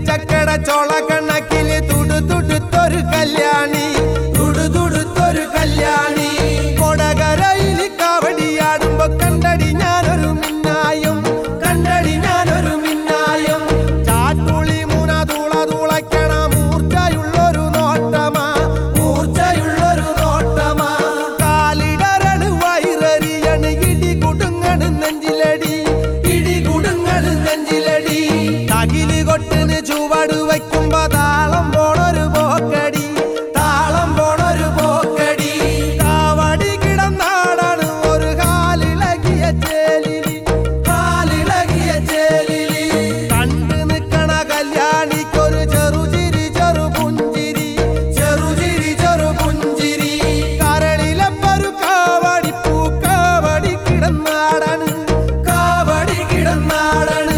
വരിക്കച്ചക്കട ചോള കണക്കില് തുടു തുടുത്തൊരു കല്യാണി തുടു തുടുത്തൊരു കല്യാണി കൊടകരയില് കാവടിയാടുമ്പോ കണ്ടടി ഞാനൊരു മിന്നായം കണ്ടടി ഞാനൊരു മിന്നായം ചാട്ടുളി മുന തൂള തൂളയ്ക്കണ മൂർച്ചയുള്ളൊരു നോട്ടമാ മൂർച്ചയുള്ളൊരു നോട്ടമാ കാലിടരണ വൈറരിയണ് ഇടി കുടുങ്ങണ് നെഞ്ചിലടി ഇടി കുടുങ്ങണ് നെഞ്ചിലടി തകില് കൊട്ടിന് ചുവട് വയ്ക്കുമ്പോ താളം പോണൊരു പോക്കടി താളം പോണൊരു പോക്കടി കാവടി കിടന്നാടാണ് ഒരു കാലിളകിയ ചേലിലി കാലിളകിയ ചേലിലി കണ്ടു നിക്കണ കല്യാണിക്കൊരു ചെറുചിരി ചെറു പുഞ്ചിരി ചെറുചിരി ചെറു പുഞ്ചിരി കരളിലപ്പൊരു കാവടി പൂ കാവടി കിടന്നാടാണ് കാവടി കിടന്നാടാണ്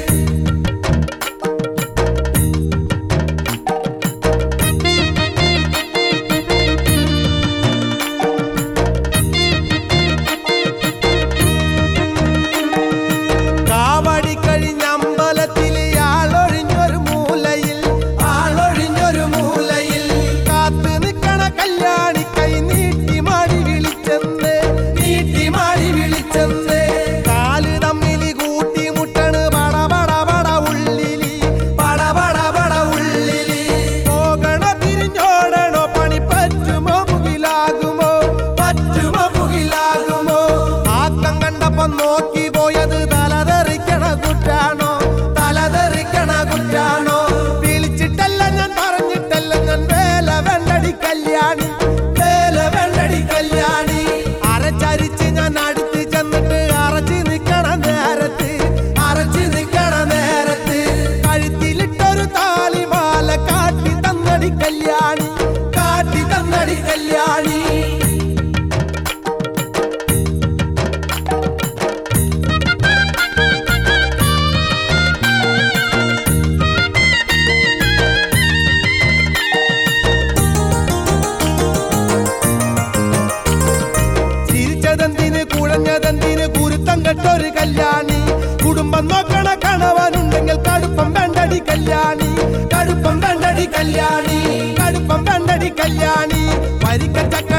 കാവടി കഴിഞ്ഞ അമ്പലത്തില് ആളൊഴിഞ്ഞൊരു മൂലയിൽ ആളൊഴിഞ്ഞൊരു മൂലയിൽ കാത്തു നിക്കണ കല്യാണി കൈ നീട്ടി മാടി വിളിച്ചെന്ന് നീട്ടി മാടി വിളിച്ചെന്ന് കാല് തമ്മില് കൂട്ടി മുട്ടണ് പട പട പട ഉള്ളിലി പട പട പട ഉള്ളിലി പോകണ തിരിഞ്ഞോടണോ പണി പറ്റുമോ മുകിലാകുമോ പറ്റുമോ മുകിലാകുമോ ആക്കം കണ്ടപ്പോ നോക്കി പോയത് തലതെറിക്കണ കുറ്റാണോ തലതെറിക്കണ കുറ്റാണോ വിളിച്ചിട്ടല്ല ഞാൻ പറഞ്ഞിട്ടല്ല ഞാൻ വേല വെണ്ടടി കല്യാണി വേല വെണ്ടടി കല്യാണി അരച്ചരിച്ച് ഞാൻ അടുത്ത് ചെന്നിട്ട് അറച്ച് നിക്കണ നേരത്ത് അറച്ച് നിക്കണ നേരത്ത് കഴുത്തിലിട്ടൊരു താലിമാല കാട്ടി തന്നടി കല്യാണി കാട്ടി തന്നടി കല്യാണി ചിരിച്ചതെന്തിന് കുഴഞ്ഞതെന്തിന് കുരുത്തം കെട്ടൊരു കല്യാണി കുടുംബം നോക്കണ കണവനുണ്ടെങ്കിൽ കടുപ്പം വേണ്ടടി കല്യാണി കടുപ്പം വേണ്ടടി കല്യാണി കടുപ്പം വേണ്ടടി കല്യാണി വരിക്ക ചക്ക